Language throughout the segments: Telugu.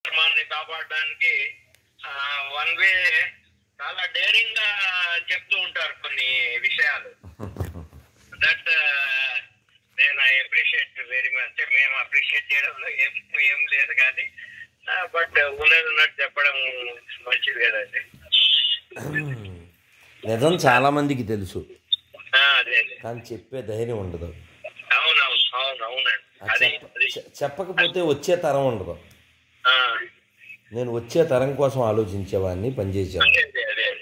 ధర్మాన్ని కాపాడడానికి వన్ వే చాలా డేరింగ్ గా చెప్తూ ఉంటారు కొన్ని విషయాలు దట్ నేను ఐ అప్రిషియేట్ వెరీ మచ్ మేము అప్రిషియేట్ చేయడంలో ఏం ఏం లేదు కానీ బట్ ఉన్నది ఉన్నట్టు చెప్పడం మంచిది కదండి నిజం చాలా మందికి తెలుసు ఆ, అదే అదే కానీ చెప్పే ధైర్యం ఉండదు అవునవును అవును అవునండి ఆ అది చెప్ప అది చె- చెప్పకపోతే వచ్చే తరం ఉండదు ఆ, నేను వచ్చే తరం కోసం ఆలోచించేవాడిని పనిచేసేవాడిని అదే అదే అదే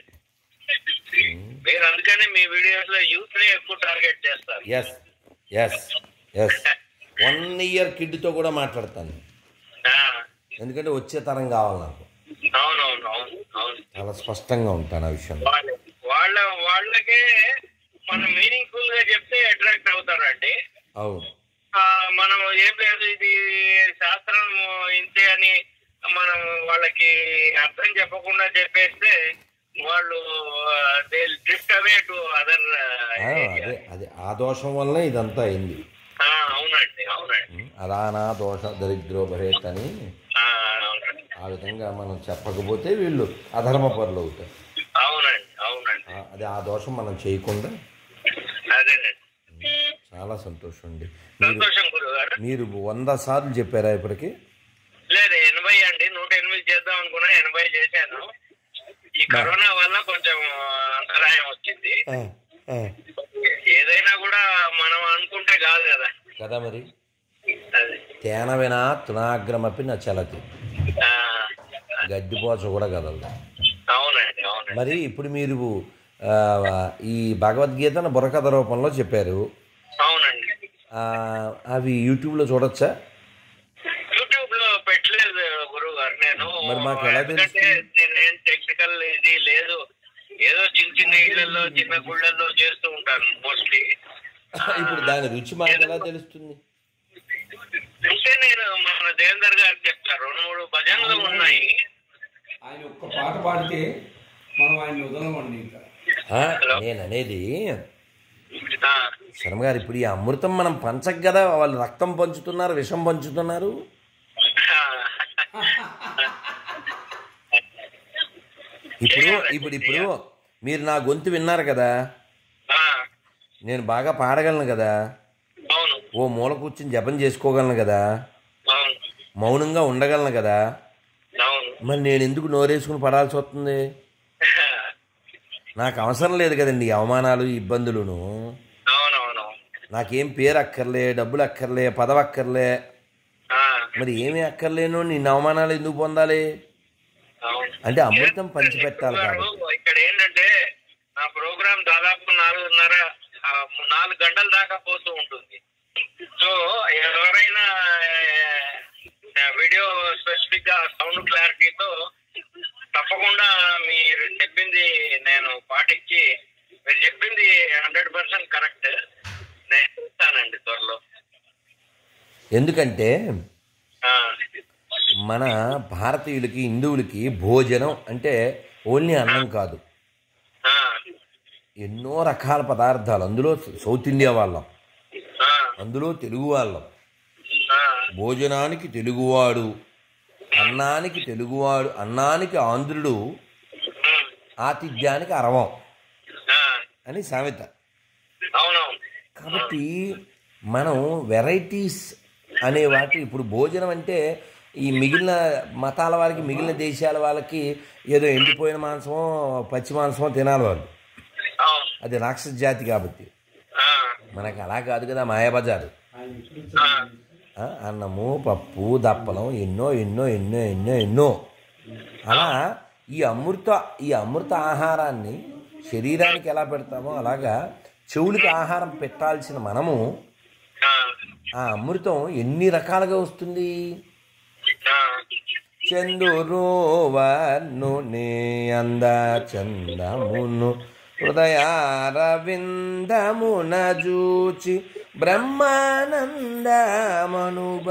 మీరు అందుకనే మీ వీడియోస్ లో యూత్ ని ఎక్కువ టార్గెట్ చేస్తారు yes yes yes one year కిడ్తో కూడా మాట్లాడతాను ఆ, ఎందుకంటే వచ్చే తరం కావాలి నాకు అవునవును అవును అవును చాలా స్పష్టంగా ఉంటాను ఆ విషయంలో వాళ్ళ వాళ్ళ వాళ్ళకే మనం మీనింగ్ఫుల్ గా చెప్తే అట్రాక్ట్ అవుతారండి అవును ఆ, మనం ఏం లేదు ఇది శాస్త్రం ఇంతే అని మనం వాళ్ళకి అర్థం చెప్పకుండా చెప్పేస్తే వాళ్ళు they drift away to other ఆ, అదే అదే ఆ దోషం వల్లనే ఇదంతా అయింది అవునండి అవునండి ఉం, అదానా దోష దరిద్రో భరేత్ అని ఆ, అవునండి ఆ విధంగా మనం చెప్పకపోతే వీళ్ళు అధర్మపరులు అవుతారు అవునండి అవునండి ఆ, అది ఆ దోషం మనం చేయకుండా అదేనండి చాలా సంతోషం అండి మీరు సంతోషం గురువు గారు మీరు వంద సార్లు చెప్పారా ఇప్పటికి లేదు ఎనభై అండి నూట ఎనిమిది చేద్దాం అనుకున్నా ఎనభై చేశాను ఈ కరోనా వల్ల కొంచెం అంతరాయం వచ్చింది ఆ, ఆ. ఏదైనా కూడా మనం అనుకుంటే కాదు కదా కదా మరి అది తేన వినా తృణాగ్రమపి నా చలతి ఆ, గడ్డిపోచ కూడా కదలదు అవునండి అవునండి మరి ఇప్పుడు మీరు ఆ, ఈ భగవద్గీతను బుర్రకథ రూపంలో చెప్పారు అవునండి ఆ, అవి యూట్యూబ్లో చూడొచ్చా యూట్యూబ్ లో పెట్టలేదు గురువు గారు నేను మరి మాకు ఎలా ఎందుకంటే నేనేం టెక్నికల్ ఇది లేదు ఏదో చిన్న చిన్న ఇళ్లలో చిన్న గుళ్ళల్లో చేస్తూ ఉంటాను మోస్ట్లీ ఇప్పుడు దాని రుచి మాకు ఎలా తెలుస్తుంది అంటే నేను మన దేవేందర్ గారు చెప్తారు రెండు మూడు భజనలు ఉన్నాయి ఆయన ఒక్క పాట పాడితే మనం ఆయన వదలమండి ఇంకా ఆ, నేను అనేది ఆ, శర్మ గారు ఇప్పుడు ఈ అమృతం మనం పంచక కదా వాళ్ళు రక్తం పంచుతున్నారు విషం పంచుతున్నారు ఇప్పుడు ఇప్పుడు ఇప్పుడు మీరు నా గొంతు విన్నారు కదా ఆ, నేను బాగా పాడగలను కదా అవును ఓ మూల కూర్చుని జపం చేసుకోగలను కదా అవును మౌనంగా ఉండగలను కదా అవును మరి నేను ఎందుకు నోరేసుకుని పడాల్సి వస్తుంది నాకు అవసరం లేదు కదండి ఈ అవమానాలు ఈ ఇబ్బందులును అవునవును నాకేం పేరు అక్కర్లే డబ్బులు అక్కర్లే పదవి అక్కర్లే ఆ, మరి ఏమీ అక్కర్లేను నిన్ను అవమానాలు ఎందుకు పొందాలి అవును అంటే అమృతం పంచిపెట్టాలి గారు, కాబట్టి ఇక్కడ ఏంటంటే నా ప్రోగ్రామ్ దాదాపు నాలుగున్నర ఆ, నాలుగు గంటల దాకా పోతూ ఉంటుంది సో ఎవరైనా ఆ, వీడియో స్పెసిఫిక్ గా సౌండ్ క్లారిటీతో తప్పకుండా మీరు చెప్పింది నేను పాటించి మీరు చెప్పింది హండ్రెడ్ పర్సెంట్ కరెక్ట్ నేను చూస్తానండి త్వరలో ఎందుకంటే ఆ, మన భారతీయులకి హిందువులకి భోజనం అంటే ఓన్లీ అన్నం కాదు ఆ, ఎన్నో రకాల పదార్థాలు అందులో సౌత్ ఇండియా వాళ్ళం ఆ, అందులో తెలుగు వాళ్ళం ఆ, భోజనానికి తెలుగువాడు అన్నానికి తెలుగువాడు అన్నానికి ఆంధ్రుడు ఉమ్, ఆతిథ్యానికి అరవం ఆ, అని సామెత అవునవును కాబట్టి మనం వెరైటీస్ అనే వాటి ఇప్పుడు భోజనం అంటే ఈ మిగిలిన మతాల వారికి మిగిలిన దేశాల వాళ్ళకి ఏదో ఎండిపోయిన మాంసమో పచ్చి మాంసమో తినాలి వాళ్ళు అవును అది రాక్షస జాతి కాబట్టి ఆ, మనకు అలా కాదు కదా మాయాబజారు ఆయన ఎప్పుడు ఆ, ఆ, అన్నము పప్పు దప్పలం ఎన్నో ఎన్నో ఎన్నో ఎన్నో ఎన్నో అలా ఈ అమృత ఈ అమృత ఆహారాన్ని శరీరానికి ఎలా పెడతామో అలాగా చెవులకి ఆహారం పెట్టాల్సిన మనము ఆ, ఆ అమృతం ఎన్ని రకాలుగా వస్తుంది ఆ, చందురు వర్ణుని అంద చందమును హృదయారవిందమున జూచి బ్రహ్మానందమనుభ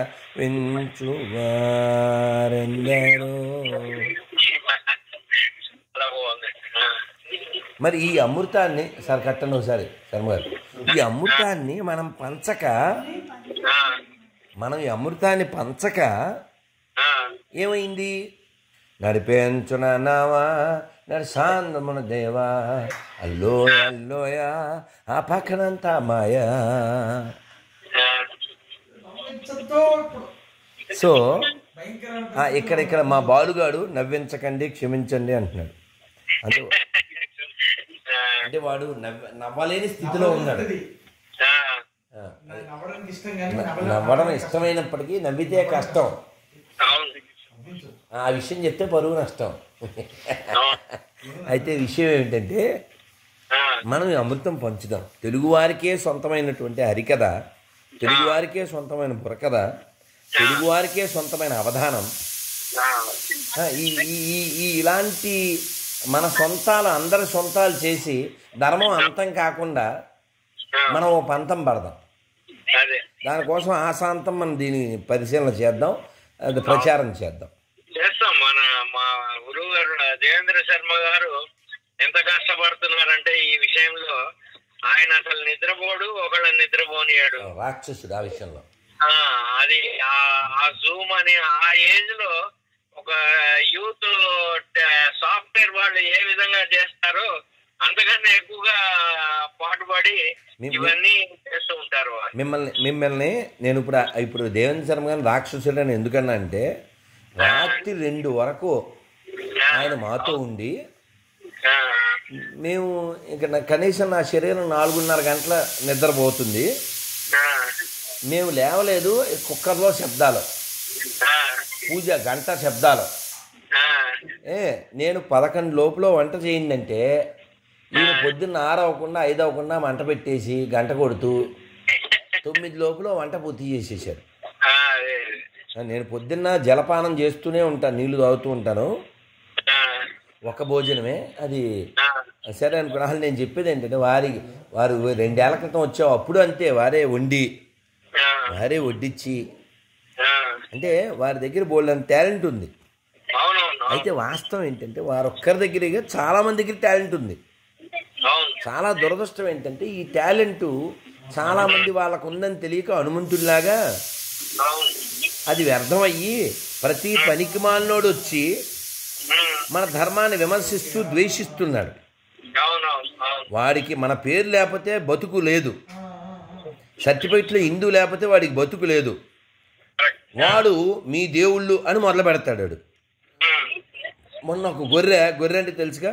వించువారెందరో చాలా బాగుంది ఆ, మరి ఈ అమృతాన్ని సార్ కట్టండి ఒకసారి శర్మ గారు ఈ అమృతాన్ని మనం పంచక ఆ, మనం ఈ అమృతాన్ని పంచక ఆ, ఏమైంది నడిపేంచున నావా నరసాందమున దేవా అల్లోయ అల్లోయ ఆ పక్కనంతా మాయా ఆ, నవ్వించద్దు ఇప్పుడు సో భయంకరమైన ఆ, ఇక్కడ ఇక్కడ మా బాలుగాడు నవ్వించకండి క్షమించండి అంటున్నాడు అంటే ఆ, అంటే వాడు నవ్వ నవ్వలేని స్థితిలో ఉన్నాడు అది. ఆ, ఆ, నాకు నవ్వడానికి ఇష్టం కానీ న- నవ్వలేక- నవ్వడం ఇష్టమైనప్పటికీ నవ్వితే కష్టం అవును నవ్వించొద్దు. ఆ విషయం చెప్తే పరువు నష్టం అవును. అయితే విషయం ఏమిటంటే ఆ, మనం ఈ అమృతం పంచుదాం తెలుగువారికే సొంతమైనటువంటి హరికథ తెలుగువారికే సొంతమైన బుర్రకథ తెలుగువారికే సొంతమైన అవధానం ఆ, ఆ, ఈ ఈ- ఈ- ఈ ఇలాంటి మన సొంతాలు అందరి సొంతాలు చేసి ధర్మం అంతం కాకుండా ఆ, మనం ఓ పంతం పడదాం అదే దానికోసం ఆశాంతం మనం దీన్ని పరిశీలన చేద్దాం అది ప్రచారం చేద్దాం చేస్తాం మన మా గురువు గారు దేవేంద్ర శర్మ గారు ఎంత కష్టపడుతున్నారంటే ఈ విషయంలో ఆయన అసలు నిద్రపోడు ఒకళ్ళ నిద్రపోనియాడు రాక్షసుడు ఆ విషయంలో ఆ, అది ఆ- ఆ జూమ్ అని ఆ ఏజ్ లో ఒక యూత్ సాఫ్ట్వేర్ వాళ్ళు ఏ విధంగా చేస్తారో అంతకన్నా ఎక్కువగా పాటుపడి మీ- ఇవన్నీ చేస్తూ ఉంటారు వాళ్ళు మిమ్మల్ని మిమ్మల్ని నేను ఇప్పుడు ఇప్పుడు దేవేంద్ర శర్మ గారిని రాక్షసుడు అని ఎందుకన్నా అంటే రాత్రి రెండు వరకు ఆయన మాతో ఉండి ఆ, మేము ఇక నా- కనీసం నా శరీరం నాలుగున్నర గంటల నిద్రపోతుంది ఆ, మేము లేవలేదు కుక్కర్లో శబ్దాలు ఆ, పూజ గంట శబ్దాలు ఆ, ఏ నేను పదకొండు లోపల వంట చేయండి అంటే ఈయన పొద్దున్న ఆరు అవ్వకుండా ఐదు అవ్వకుండా మంట పెట్టేసి గంట కొడుతూ తొమ్మిది లోపల వంట పూర్తి చేసేసారు ఆ, అదే ఆ, నేను పొద్దున్న జలపానం చేస్తూనే ఉంటాను నీళ్లు తాగుతూ ఉంటాను ఆ, ఒక భోజనమే అది ఆ, సరే అనుకున్నా అసలు నేను చెప్పేది ఏంటంటే వారి వారు రెండేళ్ల క్రితం వచ్చావు అప్పుడు అంతే వారే వండి ఆ, వారే వడ్డించి ఆ. అంటే వారి దగ్గర బోల్డ్ టాలెంట్ ఉంది అవునవును అయితే వాస్తవం ఏంటంటే వారు ఒక్కరి దగ్గర చాలా మంది దగ్గర టాలెంట్ ఉంది అవును చాలా దురదృష్టం ఏంటంటే ఈ టాలెంట్ చాలా మంది వాళ్ళకు ఉందని తెలియక హనుమంతుడిలాగా అవును అది వ్యర్థమయ్యి ప్రతి పనికి మాలినోడు వచ్చి ఉమ్, మన ధర్మాన్ని విమర్శిస్తూ ద్వేషిస్తున్నాడు అవునవును అవును వాడికి మన పేరు లేకపోతే బతుకు లేదు సర్టిఫికెట్లో హిందూ లేకపోతే వాడికి బతుకు లేదు కరెక్ట్ వాడు మీ దేవుళ్ళు అని మొదలు పెడతాడు వాడు. ఉమ్, మొన్న ఒక గొర్రె గొర్రె అంటే తెలుసుగా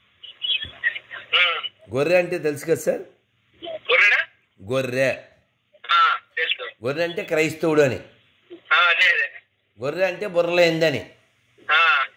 ఉమ్. గొర్రె అంటే తెలుసు కదా సార్ గొర్రెనా? గొర్రె ఆ, తెలుసు గొర్రె అంటే క్రైస్తవుడు అని ఆ, అదే అదే గొర్రె అంటే బుర్రలేందని ఆ,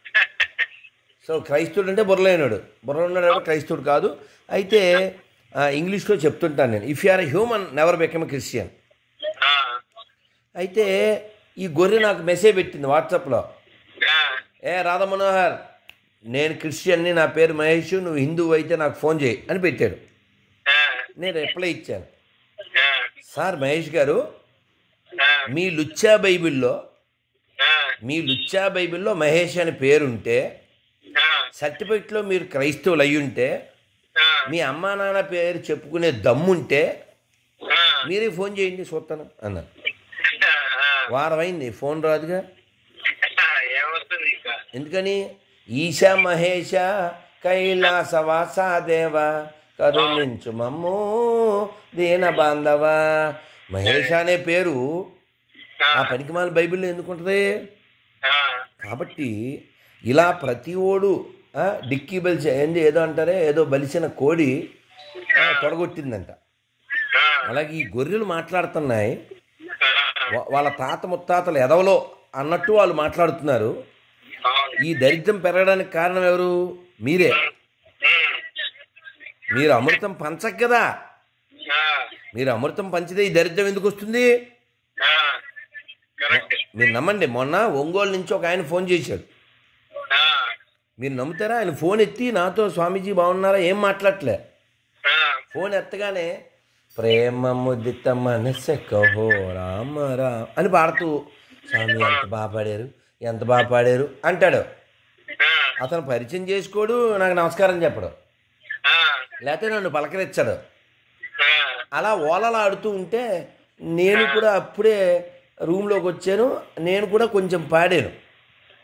సో క్రైస్తవుడు అంటే బుర్రలేనాడు బుర్ర ఉన్నాడు క్రైస్తవుడు కాదు అయితే ఆ, ఇంగ్లీష్లో చెప్తుంటాను నేను if you are human never become Christian ఆ, అయితే ఈ గొర్రె నాకు మెసేజ్ పెట్టింది వాట్సాప్లో ఆ, ఏ రాధా మనోహర్ నేను క్రిస్టియన్ని నా పేరు మహేష్ నువ్వు హిందువు అయితే నాకు ఫోన్ చేయి అని పెట్టాడు ఆ, నేను రిప్లై ఇచ్చాను ఆ, సార్ మహేష్ గారు ఆ, మీ లుచ్చా బైబిల్లో ఆ, మీ లుచ్చా బైబిల్లో మహేష్ అని పేరుంటే ఆ, సర్టిఫికెట్లో మీరు క్రైస్తవులు అయ్యుంటే ఆ, మీ అమ్మా నాన్న పేరు చెప్పుకునే దమ్ముంటే ఆ, మీరే ఫోన్ చేయండి చూస్తాను అన్నాను ఆ, వారం అయింది ఫోన్ రాదుగా ఏమొస్తుంది ఇంకా ఎందుకని ఈశా మహేష కైలాసవాస దేవ కరుణించు మమ్ము దీన బాంధవ మహేష అనే పేరు ఆ, ఆ పనికిమాల బైబిల్లో ఎందుకు ఉంటుంది ఆ, కాబట్టి ఇలా ప్రతి ఓడు ఆ, డిక్కీ బలిసి ఏంది ఏదో అంటారే ఏదో బలిసిన కోడి ఆ, తొడగొట్టిందంట ఆ, అలాగే ఈ గొర్రెలు మాట్లాడుతున్నాయి ఆ, వా- వాళ్ళ తాత ముత్తాతలు ఎదవలో అన్నట్టు వాళ్ళు మాట్లాడుతున్నారు అవును ఈ దరిద్రం పెరగడానికి కారణం ఎవరు మీరే ఉమ్, మీరు అమృతం పంచక కదా ఆ, మీరు అమృతం పంచితే ఈ దరిద్రం ఎందుకు వస్తుంది ఆ, కరెక్ట్ మీరు నమ్మండి మొన్న ఒంగోలు నుంచి ఒక ఆయన ఫోన్ చేశాడు ఆ, మీరు నమ్ముతారా ఆయన ఫోన్ ఎత్తి నాతో స్వామీజీ బాగున్నారా ఏం మాట్లాడలే ఆ, ఫోన్ ఎత్తగానే ప్రేమ ముదిత మనసె కహో రామ రామ్ అని పాడుతూ స్వామి ఎంత బాగా పాడారు ఎంత బాగా పాడారు అంటాడు ఆ, అతను పరిచయం చేసుకోడు నాకు నమస్కారం చెప్పడు ఆ, లేకపోతే నన్ను పలకరించడు ఆ, అలా ఓలలాడుతూ ఉంటే నేను కూడా అప్పుడే రూమ్లోకి వచ్చాను నేను కూడా కొంచెం పాడాను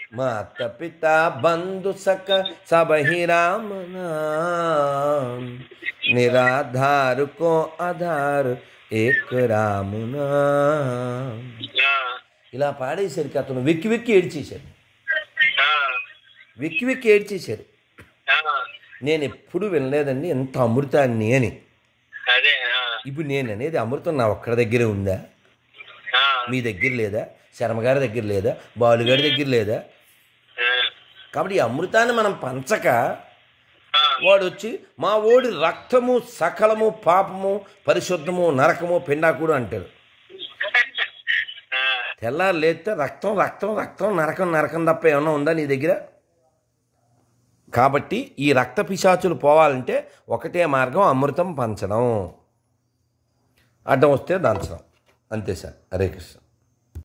మాత పిత బంధు సక సబహి రామ నాम నిరాధారు కో ఆధార్ ఏక్ రాము నాम ఆ, ఇలా పాడేసరికి అతను వెక్కి వెక్కి ఏడ్చేశాడు ఆ, వెక్కి వెక్కి ఏడ్చేశాడు ఆ, నేను ఎప్పుడు వినలేదండి ఎంత అమృతాన్ని అని అదే ఆ, ఇప్పుడు నేను అనేది అమృతం నా ఒక్కడి దగ్గరే ఉందా ఆ, మీ దగ్గర లేదా శర్మగారి దగ్గర లేదా బాలుగారి దగ్గర లేదా ఆ, కాబట్టి ఈ అమృతాన్ని మనం పంచక ఆ, వాడు వచ్చి మా ఓడి రక్తము సకలము పాపము పరిశుద్ధము నరకము పిండాకుడు అంటాడు ఆ, తెల్లారు లేస్తే రక్తం రక్తం రక్తం నరకం నరకం తప్ప ఏమన్నా ఉందా నీ దగ్గర కాబట్టి ఈ రక్త పిశాచులు పోవాలంటే ఒకటే మార్గం అమృతం పంచడం అడ్డం వస్తే దంచడం అంతే సార్ హరే కృష్ణ